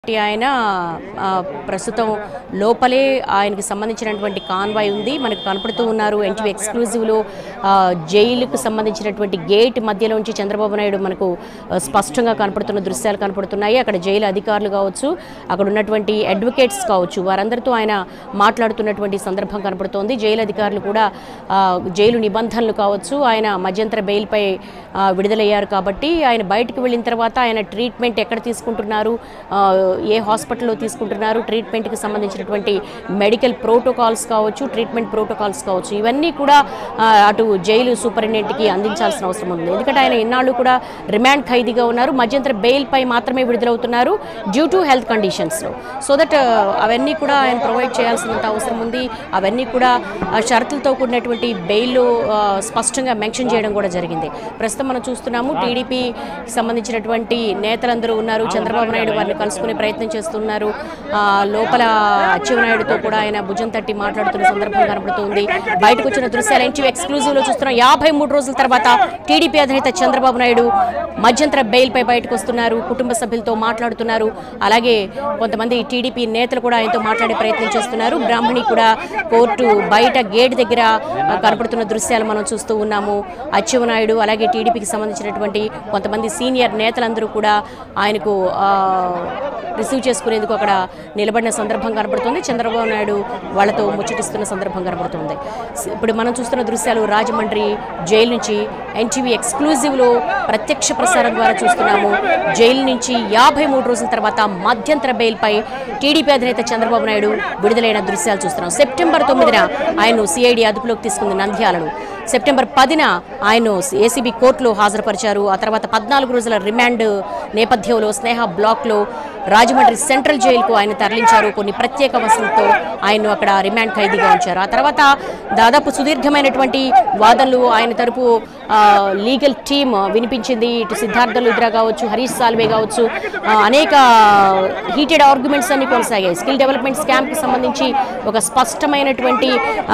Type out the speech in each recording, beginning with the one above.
కాబట్టి ఆయన ఆ, ప్రస్తుతం లోపలే ఆయనకి సంబంధించినటువంటి కాన్వాయ్ ఉంది మనకు కనపడుతూ ఉన్నారు ఎన్టీవీ ఎక్స్క్లూజివ్లో ఆ, జైలుకు సంబంధించినటువంటి గేట్ మధ్యలోంచి చంద్రబాబు నాయుడు మనకు ఆ, స్పష్టంగా కనపడుతున్న దృశ్యాలు కనపడుతున్నాయి అక్కడ జైలు అధికారులు కావచ్చు అక్కడ ఉన్నటువంటి అడ్వకేట్స్ కావచ్చు వారందరితో ఆయన మాట్లాడుతున్నటువంటి సందర్భం కనపడుతోంది జైలు అధికారులు కూడా ఆ, జైలు నిబంధనలు కావచ్చు ఆయన మధ్యంతర బెయిల్పై ఆ, విడుదలయ్యారు కాబట్టి ఆయన బయటకు వెళ్ళిన తర్వాత ఆయన ట్రీట్మెంట్ ఎక్కడ తీసుకుంటున్నారు ఆ, ఏ హాస్పిటల్లో తీసుకుంటున్నారు ట్రీట్మెంట్కి సంబంధించినటువంటి మెడికల్ ప్రోటోకాల్స్ కావచ్చు ట్రీట్మెంట్ ప్రోటోకాల్స్ కావచ్చు ఇవన్నీ కూడా ఆ, అటు జైలు సూపరింటెండెంట్కి అందించాల్సిన అవసరం ఉంది ఎందుకంటే ఆయన ఇన్నాళ్ళు కూడా రిమాండ్ ఖైదీగా ఉన్నారు మధ్యంతర బెయిల్పై మాత్రమే విడుదలవుతున్నారు డ్యూ టు హెల్త్ కండిషన్స్లో సో దట్ అవన్నీ కూడా ఆయన ప్రొవైడ్ చేయాల్సినంత అవసరం ఉంది అవన్నీ కూడా ఆ, షరతులతో కూడినటువంటి బెయిల్లో ఆ, స్పష్టంగా మెన్షన్ చేయడం కూడా జరిగింది ప్రస్తుతం మనం చూస్తున్నాము టీడీపీ సంబంధించినటువంటి నేతలందరూ ఉన్నారు చంద్రబాబు నాయుడు వారిని కలుసుకునే ప్రయత్నం చేస్తున్నారు ఆ, లోపల అచ్చెన్నాయుడుతో కూడా ఆయన భుజం తట్టి మాట్లాడుతున్న సందర్భం కనబడుతుంది బయటకు వచ్చిన దృశ్యాలు ఎన్టీవీ ఎక్స్క్లూజివ్ లో చూస్తున్నాం యాభై మూడు రోజుల తర్వాత టీడీపీ అధినేత చంద్రబాబు నాయుడు మధ్యంతర బెయిల్ పై బయటకు వస్తున్నారు కుటుంబ సభ్యులతో మాట్లాడుతున్నారు అలాగే కొంతమంది టీడీపీ నేతలు కూడా ఆయనతో మాట్లాడే ప్రయత్నం చేస్తున్నారు బ్రాహ్మణి కూడా కోర్టు బయట గేట్ దగ్గర ఆ, కనపడుతున్న దృశ్యాలు మనం చూస్తూ ఉన్నాము అచ్చెన్నాయుడు అలాగే టీడీపీకి సంబంధించినటువంటి కొంతమంది సీనియర్ నేతలందరూ కూడా ఆయనకు ఆ, రిసీవ్ చేసుకునేందుకు అక్కడ నిలబడిన సందర్భం కనబడుతుంది చంద్రబాబు నాయుడు వాళ్ళతో ముచ్చటిస్తున్న సందర్భం కనబడుతుంది స- ఇప్పుడు మనం చూస్తున్న దృశ్యాలు రాజమండ్రి జైలు నుంచి ఎన్టీవీ ఎక్స్క్లూజివ్లో ప్రత్యక్ష ప్రసారం ద్వారా చూస్తున్నాము జైలు నుంచి యాభై మూడు రోజుల తర్వాత మధ్యంతర బెయిల్పై టీడీపీ అధినేత చంద్రబాబు నాయుడు విడుదలైన దృశ్యాలు చూస్తున్నాం సెప్టెంబర్ తొమ్మిదిన ఆయన్ను సిఐడి అదుపులోకి తీసుకుంది నంద్యాలను సెప్టెంబర్ పదిన ఆయన్ను ఏసీబీ కోర్టులో హాజరుపరిచారు ఆ తర్వాత పద్నాలుగు రోజుల రిమాండ్ నేపథ్యంలో స్నేహ బ్లాక్లో రాజమండ్రి సెంట్రల్ జైలుకు ఆయన తరలించారు కొన్ని ప్రత్యేక వసతులతో ఆయన్ను అక్కడ రిమాండ్ ఖైదీగా ఉంచారు ఆ తర్వాత దాదాపు సుదీర్ఘమైనటువంటి వాదనలు ఆయన తరపు ఆ, లీగల్ టీమ్ వినిపించింది ఇటు సిద్ధార్థ లుద్రా కావచ్చు హరీష్ సాల్వే కావచ్చు ఆ, అనేక హీటెడ్ ఆర్గ్యుమెంట్స్ అన్ని కొనసాగాయి స్కిల్ డెవలప్మెంట్ స్కామ్కి సంబంధించి ఒక స్పష్టమైనటువంటి ఆ,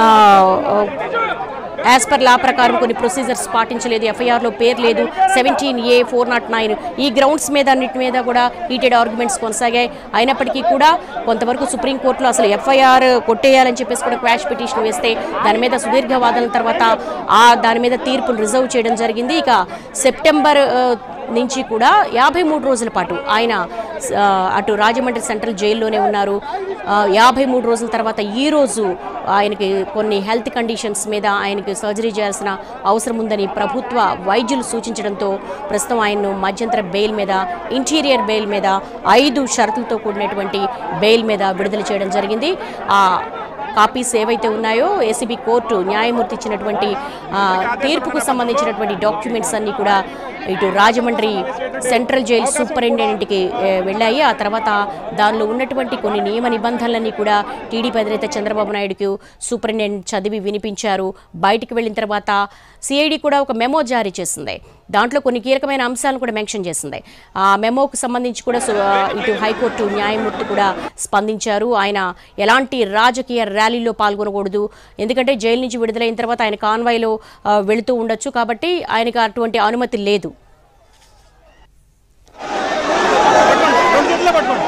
యాజ్ పర్ లా ప్రకారం కొన్ని ప్రొసీజర్స్ పాటించలేదు ఎఫ్ఐఆర్లో పేరు లేదు seventeen A four naught nine ఈ గ్రౌండ్స్ మీద అన్నిటి మీద కూడా హీటెడ్ ఆర్గ్యుమెంట్స్ కొనసాగాయి అయినప్పటికీ కూడా కొంతవరకు సుప్రీంకోర్టులో అసలు ఎఫ్ఐఆర్ కొట్టేయాలని చెప్పేసి కూడా క్వాష్ పిటిషన్ వేస్తే దాని మీద సుదీర్ఘ వాదనల తర్వాత ఆ దాని మీద తీర్పును రిజర్వ్ చేయడం జరిగింది ఇక సెప్టెంబర్ ఆ, నుంచి కూడా యాభై మూడు రోజుల పాటు ఆయన ఆ, అటు రాజమండ్రి సెంట్రల్ జైల్లోనే ఉన్నారు ఆ, యాభై మూడు రోజుల తర్వాత ఈ రోజు ఆయనకి కొన్ని హెల్త్ కండిషన్స్ మీద ఆయనకి సర్జరీ చేయాల్సిన అవసరం ఉందని ప్రభుత్వ వైద్యులు సూచించడంతో ప్రస్తుతం ఆయన్ను మధ్యంతర బెయిల్ మీద ఇంటీరియర్ బెయిల్ మీద ఐదు షరతులతో కూడినటువంటి బెయిల్ మీద విడుదల చేయడం జరిగింది ఆ కాపీస్ ఏవైతే ఉన్నాయో ఏసీబీ కోర్టు న్యాయమూర్తి ఇచ్చినటువంటి ఆ, తీర్పుకు సంబంధించినటువంటి డాక్యుమెంట్స్ అన్నీ కూడా ఇటు రాజమండ్రి సెంట్రల్ జైలు సూపరింటెండెంట్కి ఏ, వెళ్ళాయి ఆ తర్వాత దానిలో ఉన్నటువంటి కొన్ని నియమ నిబంధనలన్నీ కూడా టీడీపీ అధినేత చంద్రబాబు నాయుడుకు సూపరింటెండెంట్ చదివి వినిపించారు బయటికి వెళ్ళిన తర్వాత సిఐడి కూడా ఒక మెమో జారీ చేసింది దాంట్లో కొన్ని కీలకమైన అంశాలను కూడా మెన్షన్ చేసింది ఆ మెమోకు సంబంధించి కూడా సు- ఆ, ఇటు హైకోర్టు న్యాయమూర్తి కూడా స్పందించారు ఆయన ఎలాంటి రాజకీయ ర్యాలీలో పాల్గొనకూడదు ఎందుకంటే జైలు నుంచి విడుదలైన తర్వాత ఆయన కాన్వాయ్లో ఆ, వెళుతూ ఉండొచ్చు కాబట్టి ఆయనకు అటువంటి అనుమతి లేదు రెండు చేతుల్లో పట్టుకోండి